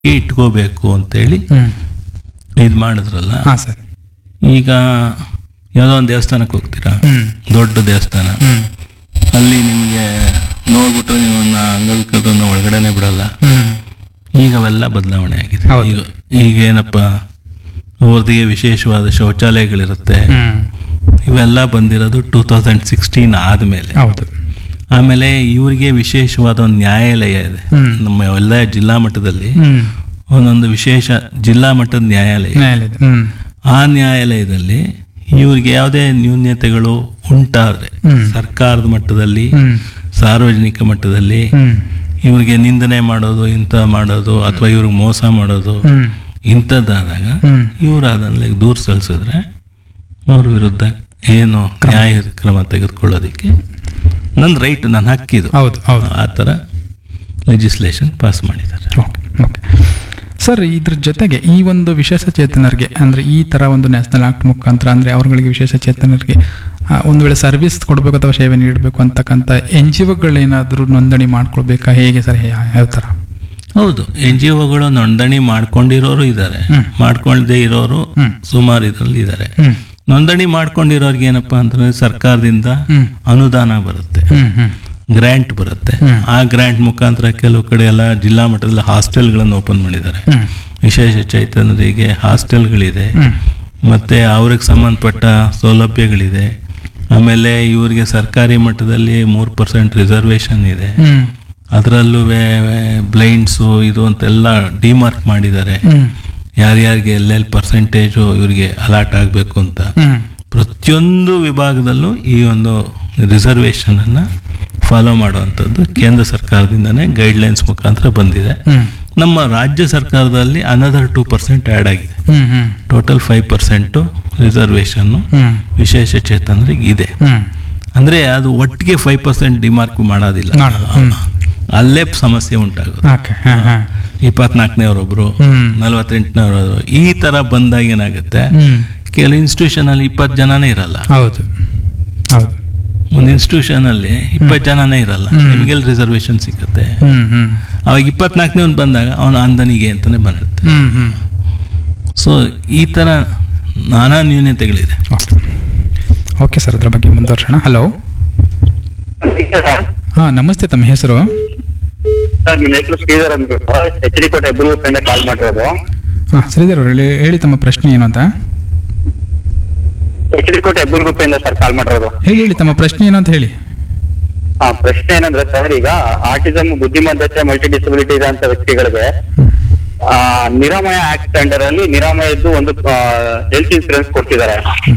ಇಟ್ಕೋಬೇಕು ಅಂತೇಳಿ ಹ್ಮ್ ಇದು ಮಾಡಿದ್ರಲ್ಲ ಹಾಂ ಸರ್ ಈಗ ಯಾವುದೋ ಒಂದು ದೇವಸ್ಥಾನಕ್ಕೆ ಹೋಗ್ತೀರಾ ಹ್ಮ್ ದೊಡ್ಡ ದೇವಸ್ಥಾನ ಹ್ಮ್ ಅಲ್ಲಿ ನಿಮಗೆ ನೋಡ್ಬಿಟ್ಟು ನೀವನ್ನ ಅಂಗವಿಕಲರನ್ನ ಒಳಗಡೆನೆ ಬಿಡಲ್ಲ ಹ್ಮ್ ಈಗ ಅವೆಲ್ಲ ಬದಲಾವಣೆ ಆಗಿದೆ ಹೌದು. ಈಗ ಈಗ ಏನಪ್ಪ ಅವ್ರದಿಗೆ ವಿಶೇಷವಾದ ಶೌಚಾಲಯಗಳಿರುತ್ತೆ ಹ್ಮ್ ಇವೆಲ್ಲ ಬಂದಿರೋದು ಟೂ ತೌಸಂಡ್ ಸಿಕ್ಸ್ಟೀನ್ ಆದಮೇಲೆ ಹೌದು ಆಮೇಲೆ ಇವರಿಗೆ ವಿಶೇಷವಾದ ಒಂದು ನ್ಯಾಯಾಲಯ ಇದೆ ಹ್ಮ್. ನಮ್ಮ ಎಲ್ಲ ಜಿಲ್ಲಾ ಮಟ್ಟದಲ್ಲಿ ಹ್ಮ್ ಒಂದೊಂದು ವಿಶೇಷ ಜಿಲ್ಲಾ ಮಟ್ಟದ ನ್ಯಾಯಾಲಯ ನ್ಯಾಯಾಲಯದ ಹ್ಮ್ ಆ ನ್ಯಾಯಾಲಯದಲ್ಲಿ ಇವ್ರಿಗೆ ಯಾವುದೇ ನ್ಯೂನ್ಯತೆಗಳು ಉಂಟಾದ್ರೆ ಹ್ಮ್. ಸರ್ಕಾರದ ಮಟ್ಟದಲ್ಲಿ ಹ್ಮ್ ಸಾರ್ವಜನಿಕ ಮಟ್ಟದಲ್ಲಿ ಹ್ಮ್ ಇವ್ರಿಗೆ ನಿಂದನೆ ಮಾಡೋದು ಇಂಥ ಮಾಡೋದು ಅಥವಾ ಇವ್ರಿಗೆ ಮೋಸ ಮಾಡೋದು ಹ್ಮ್ ಇಂಥದ್ದಾದಾಗ ಹ್ಮ್ ಇವ್ರು ಅದನ್ನ ದೂರ ಸಲ್ಲಿಸಿದ್ರೆ ಅವ್ರ ವಿರುದ್ಧ ಏನು ನ್ಯಾಯ ಕ್ರಮ ತೆಗೆದುಕೊಳ್ಳೋದಕ್ಕೆ ನನ್ನ ರೈಟ್ ನನ್ನ ಹಕ್ಕಿದು ಹೌದು ಹೌದು ಆ ಥರ ಲೆಜಿಸ್ಲೇಷನ್ ಪಾಸ್ ಮಾಡಿದ್ದಾರೆ ಓಕೆ ಓಕೆ ಸರ್ ಇದ್ರ ಜೊತೆಗೆ ಈ ಒಂದು ವಿಶೇಷ ಚೇತನರಿಗೆ ಅಂದರೆ ಈ ಥರ ಒಂದು ನ್ಯಾಷನಲ್ ಆಕ್ಟ್ ಮುಖಾಂತರ ಅಂದರೆ ಅವ್ರಗಳಿಗೆ ವಿಶೇಷ ಚೇತನರಿಗೆ ಆ, ಒಂದು ವೇಳೆ ಸರ್ವಿಸ್ ಕೊಡಬೇಕು ಅಥವಾ ಸೇವೆ ನೀಡಬೇಕು ಅಂತಕ್ಕಂಥ ಎನ್ ಜಿ ಒಗಳೇನಾದರೂ ನೋಂದಣಿ ಮಾಡ್ಕೊಳ್ಬೇಕಾ ಹೇಗೆ ಸರ್ ಯಾ- ಯಾವ ಥರ ಹೌದು ಎನ್ ಜಿ ಒಗಳು ನೋಂದಣಿ ಮಾಡ್ಕೊಂಡಿರೋರು ಇದ್ದಾರೆ ಹ್ಮ್. ಮಾಡ್ಕೊಳ್ದೇ ಇರೋರು ಹ್ಮ್. ಸುಮಾರು ಇದರಲ್ಲಿ ಇದ್ದಾರೆ ಹ್ಮ್ ನೋಂದಣಿ ಮಾಡ್ಕೊಂಡಿರೋರ್ಗೆ ಏನಪ್ಪಾ ಅಂತಂದ್ರೆ ಸರ್ಕಾರದಿಂದ ಹ್ಮ್ ಅನುದಾನ ಬರುತ್ತೆ ಹ್ಮ್ ಹ್ಮ್ ಗ್ರ್ಯಾಂಟ್ ಬರುತ್ತೆ ಹ್ಮ್. ಆ ಗ್ರ್ಯಾಂಟ್ ಮುಖಾಂತರ ಕೆಲವು ಕಡೆ ಎಲ್ಲ ಜಿಲ್ಲಾ ಮಟ್ಟದಲ್ಲಿ ಹಾಸ್ಟೆಲ್ಗಳನ್ನು ಓಪನ್ ಮಾಡಿದ್ದಾರೆ ಹ್ಮ್ ವಿಶೇಷ ಚೈತನ್ಯರಿಗೆ ಹಾಸ್ಟೆಲ್ಗಳಿದೆ ಹ್ಮ್ ಮತ್ತೆ ಅವ್ರಿಗೆ ಸಂಬಂಧಪಟ್ಟ ಸೌಲಭ್ಯಗಳಿದೆ ಆಮೇಲೆ ಇವರಿಗೆ ಸರ್ಕಾರಿ ಮಟ್ಟದಲ್ಲಿ ಮೂರು ಪರ್ಸೆಂಟ್ ರಿಸರ್ವೇಶನ್ ಇದೆ ಹ್ಮ್ ಅದರಲ್ಲೂ ಬ್ಲೈಂಡ್ಸು ಇದು ಅಂತೆಲ್ಲ ಡಿಮಾರ್ಕ್ ಮಾಡಿದ್ದಾರೆ ಹ್ಮ್ ಯಾರ್ಯಾರಿಗೆ ಎಲ್ಲೆಲ್ಲಿ ಪರ್ಸೆಂಟೇಜು ಇವರಿಗೆ ಅಲಾಟ್ ಆಗಬೇಕು ಅಂತ ಹ್ಮ್ ಪ್ರತಿಯೊಂದು ವಿಭಾಗದಲ್ಲೂ ಈ ಒಂದು ರಿಸರ್ವೇಶನ್ ಅನ್ನ ಫಾಲೋ ಮಾಡುವಂಥದ್ದು ಕೇಂದ್ರ ಸರ್ಕಾರದಿಂದನೇ ಗೈಡ್ಲೈನ್ಸ್ ಮುಖಾಂತರ ಬಂದಿದೆ ಹ್ಮ್ ನಮ್ಮ ರಾಜ್ಯ ಸರ್ಕಾರದಲ್ಲಿ ಅನದರ್ ಟೂ ಪರ್ಸೆಂಟ್ ಆ್ಯಡ್ ಆಗಿದೆ hmm hmm total five percent ರಿಸರ್ವೇಷನ್ನು ಹ್ಮ್ ವಿಶೇಷ ಚೇತನರಿಗೆ ಇದೆ ಹ್ಮ್ ಅಂದರೆ ಅದು ಒಟ್ಟಿಗೆ ಫೈವ್ ಪರ್ಸೆಂಟ್ ಡಿಮಾರ್ಕ್ ಮಾಡೋದಿಲ್ಲ ಮಾಡೋದು, ಹ್ಮ್. ಅಲ್ಲೇ ಸಮಸ್ಯೆ ಉಂಟಾಗೋದು ಓಕೆ ಹಾಂ ಹಾಂ ಇಪ್ಪತ್ನಾಲ್ಕನೇವರೊಬ್ರು ಹ್ಮ್ ನಲವತ್ತೆಂಟನೇವರು ಈ ಥರ ಬಂದಾಗ ಏನಾಗುತ್ತೆ ಹ್ಮ್ ಕೆಲವು ಇನ್ಸ್ಟಿಟ್ಯೂಷನ್ ಅಲ್ಲಿ ಇಪ್ಪತ್ತು ಜನನೇ ಇರಲ್ಲ ಹೌದು ಹೌದು ಒಂದು ಇನ್ಸ್ಟಿಟ್ಯೂಷನ್ ಅಲ್ಲಿ ಇಪ್ಪತ್ತು ಜನನೇ ಇರಲ್ಲ ಹ್ಮ್. ನಿಮಗೆಲ್ಲಿ ರಿಸರ್ವೇಶನ್ ಸಿಗುತ್ತೆ ಹ್ಮ್ ಹ್ಮ್ ಅವಾಗ ಇಪ್ಪತ್ನಾಲ್ಕನೇ ಒಂದು ಬಂದಾಗ ಅವನು ಅಂದನಿಗೆ ಅಂತಾನೆ ಬಂದಿರುತ್ತೆ ಹ್ಮ್ ಹ್ಮ್ ಸೊ ಈ ಥರ ನಾನಾ ನ್ಯೂನತೆಗಳಿದೆ ಓಕೆ ಓಕೆ ಸರ್ ಅದ್ರ ಬಗ್ಗೆ ಮುಂದುವರ್ಸೋಣ ಹಲೋ ಹಾಂ ನಮಸ್ತೆ ತಮ್ಮ ಹೆಸರು ಸರ್ ನನ್ನ ಹೆಸರು ಶ್ರೀಧರ್ ಅಂದ್ಬಿಟ್ಟು H D Kote blue friend call ಮಾಡಿರೋದು ಹಾಂ ಶ್ರೀಧರ್ ಅವರು ಹೇಳಿ ಹೇಳಿ ತಮ್ಮ ಪ್ರಶ್ನೆ ಏನು ಅಂತ ಎಚ್ ಡಿ ಕೋಟೆ ಅಬ್ದುಲ್ ಗ್ರೂಪಿಂದ ಸರ್ ಕಾಲ್ ಮಾಡಿರೋದು ಹೇಳಿ ಹೇಳಿ ತಮ್ಮ ಪ್ರಶ್ನೆ ಏನು ಅಂತ ಹೇಳಿ ಹಾ ಪ್ರಶ್ನೆ ಏನಂದ್ರೆ ಸರ್ ಈಗ ಆಟಿಸಮ್ ಬುದ್ಧಿಮತ್ತತೆ ಮಲ್ಟಿ ಡಿಸಬಿಲಿಟಿ ಇರೋಂಥ ವ್ಯಕ್ತಿಗಳಿಗೆ ಆ, ನಿರಾಮಯ ಆಕ್ಟ್ ಅಂಡರ್ ಅಲ್ಲಿ ನಿರಾಮಯದ್ದು ಒಂದು ಹೆಲ್ತ್ ಇನ್ಸೂರೆನ್ಸ್ ಕೊಡ್ತಿದ್ದಾರೆ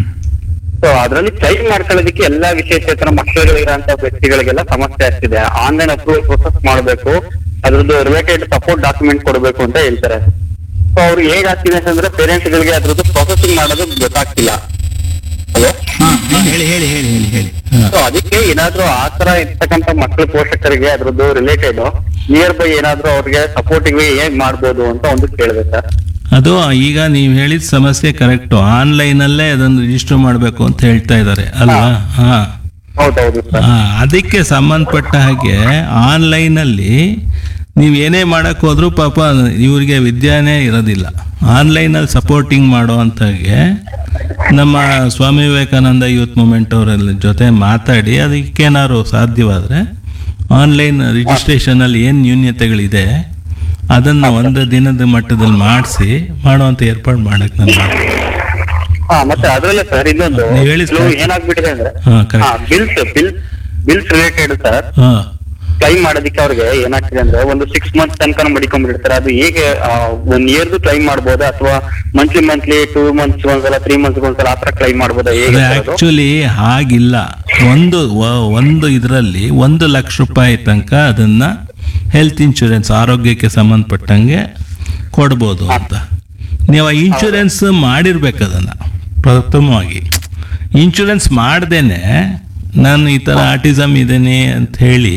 ಸೊ ಅದರಲ್ಲಿ ಕ್ಲೈಮ್ ಮಾಡ್ಕೊಳ್ಳೋದಕ್ಕೆ ಎಲ್ಲಾ ವಿಶೇಷೇತರ ಮಕ್ಕಳುಗಳಿರೋಂಥ ವ್ಯಕ್ತಿಗಳಿಗೆಲ್ಲ ಸಮಸ್ಯೆ ಆಗ್ತಿದೆ ಆನ್ಲೈನ್ ಅಪ್ರೂವಲ್ ಪ್ರೊಸೆಸ್ ಮಾಡಬೇಕು ಅದ್ರದ್ದು ರಿಲೇಟೆಡ್ ಸಪೋರ್ಟ್ ಡಾಕ್ಯುಮೆಂಟ್ ಕೊಡಬೇಕು ಅಂತ ಹೇಳ್ತಾರೆ ಸೊ ಅವ್ರು ಹೇಗ್ ಆಗ್ತಿದೆ ಅಂತಂದ್ರೆ ಪೇರೆಂಟ್ಸ್ ಗಳಿಗೆ ಅದ್ರದ್ದು ಪ್ರೊಸೆಸಿಂಗ್ ಮಾಡೋದು ಗೊತ್ತಾಗ್ತಿಲ್ಲ ಹಲೋ ಹೇಳಿ ಹೇಳಿ ಹೇಳಿ ಹೇಳಿ ಹೇಳಿ ಸೊ ಅದಕ್ಕೆ ಏನಾದ್ರೂ ಆ ತರ ಇರ್ತಕ್ಕಂಥ ಮಕ್ಕಳ ಪೋಷಕರಿಗೆ ಅದ್ರದ್ದು ರಿಲೇಟೆಡ್ ನಿಯರ್ ಬೈ ಏನಾದ್ರೂ ಅವ್ರಿಗೆ ಸಪೋರ್ಟಿವ್ ಹೇಗ್ ಮಾಡ್ಬೋದು ಅಂತ ಒಂದು ಕೇಳಿದೆ ಸರ್ ಅದು ಈಗ ನೀವು ಹೇಳಿದ ಸಮಸ್ಯೆ ಕರೆಕ್ಟು ಆನ್ಲೈನಲ್ಲೇ ಅದನ್ನು ರಿಜಿಸ್ಟರ್ ಮಾಡಬೇಕು ಅಂತ ಹೇಳ್ತಾ ಇದ್ದಾರೆ ಅಲ್ವಾ ಹಾ ಹೌದೌದು ಸರ್ ಆ, ಅದಕ್ಕೆ ಸಂಬಂಧಪಟ್ಟ ಹಾಗೆ ಆನ್ಲೈನಲ್ಲಿ ನೀವು ಏನೇ ಮಾಡಕ್ ಹೋದ್ರೂ ಪಾಪ ಇವ್ರಿಗೆ ವಿದ್ಯಾನೇ ಇರೋದಿಲ್ಲ ಆನ್ಲೈನಲ್ಲಿ ಸಪೋರ್ಟಿಂಗ್ ಮಾಡೋ ಅಂತಾಗೆ ನಮ್ಮ ಸ್ವಾಮಿ ವಿವೇಕಾನಂದ ಯೂತ್ ಮೂಮೆಂಟ್ ಅವರೆಲ್ಲ ಜೊತೆ ಮಾತಾಡಿ ಅದಕ್ಕೇನಾದ್ರು ಸಾಧ್ಯವಾದರೆ ಆನ್ಲೈನ್ ರಿಜಿಸ್ಟ್ರೇಷನಲ್ಲಿ ಏನು ನ್ಯೂನ್ಯತೆಗಳಿದೆ ಅದನ್ನು ಒಂದು ದಿನದ ಮಟ್ಟದಲ್ಲಿ ಮಾಡಿಸಿ ಮಾಡುವಂಥ ಏರ್ಪಾಡು ಮಾಡಕ್ಕೆ ನಾನು ಮಾಡ್ತೀನಿ. ಹಾ ಮತ್ತೆ ಅದ್ರಲ್ಲೇ ಸರ್ ಇನ್ನೊಂದು ನೀವ್ ಹೇಳಿದ್ ಕೆಲವು correct. ಏನಾಗ್ಬಿಟ್ಟಿದೆ ಅಂದ್ರೆ ಹಾ, correct. ಹಾ bills bill bills related sir ಹಾಂ ಕ್ಲೈಮ್ ಮಾಡೋದಕ್ಕೆ ಅವ್ರಿಗೆ ಏನಾಗ್ತಿದೆ ಅಂದ್ರೆ ಒಂದು ಸಿಕ್ಸ್ ಮಂತ್ಸ್ ತನಕ ಮಡಿಕೊಂಡ್ಬಿಟ್ಟಿರ್ತಾರೆ ಅದು ಹೇಗೆ ಒನ್ ಇಯರ್ದು ಕ್ಲೈಮ್ ಮಾಡ್ಬೋದಾ ಅಥವಾ ಮಂತ್ಲಿ ಮಂತ್ಲಿ ಟೂ ಮಂತ್ಸ್ ಒಂದ್ಸಲ ತ್ರೀ ಮಂತ್ಸ್ ಒಂದ್ಸಲ ಆತರ ಕ್ಲೈಮ್ ಮಾಡ್ಬೋದಾ ಹೇಗೆ sir ಅದು? ಆಕ್ಚುಲಿ ಹಾಗಿಲ್ಲ ಒಂದು ವ- ಒಂದು ಇದರಲ್ಲಿ ಒಂದು ಲಕ್ಷ ರೂಪಾಯಿ ತನಕ ಅದನ್ನ ಹೆಲ್ತ್ ಇನ್ಶೂರೆನ್ಸ್ ಆರೋಗ್ಯಕ್ಕೆ ಸಂಬಂಧಪಟ್ಟಂಗೆ ಕೊಡ್ಬೋದು ಅಂತ ನೀವು ಆ ಇನ್ಶೂರೆನ್ಸ್ ಮಾಡಿರ್ಬೇಕು ಅದನ್ನ ಪ್ರಥಮವಾಗಿ ಇನ್ಶೂರೆನ್ಸ್ ಮಾಡ್ದೇನೆ ನಾನು ಈ ಥರ ಆಟಿಸಮ್ ಇದ್ದೇನೆ ಅಂತ ಹೇಳಿ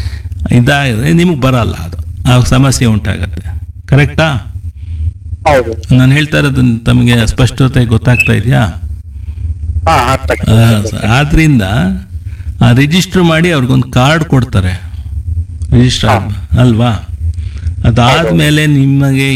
ಇದಾದರೆ ನಿಮಗೆ ಬರಲ್ಲ ಅದು ಆ ಸಮಸ್ಯೆ ಉಂಟಾಗತ್ತೆ ಕರೆಕ್ಟಾ ಹೌದು ನಾನು ಹೇಳ್ತಾ ಇರೋದು ತಮಗೆ ಸ್ಪಷ್ಟತೆ ಗೊತ್ತಾಗ್ತಾ ಇದೆಯಾ ಹಾ ಅರ್ಥ ಆಗ್ತದೆ. ಆ, ಆದ್ರಿಂದ ಆ ರಿಜಿಸ್ಟರ್ ಮಾಡಿ ಅವ್ರಿಗೊಂದು ಕಾರ್ಡ್ ಕೊಡ್ತಾರೆ ರಿಜಿಸ್ಟರ್ ಅಲ್ವಾ ಅದಾದ್ಮೇಲೆ ನಿಮಗೆ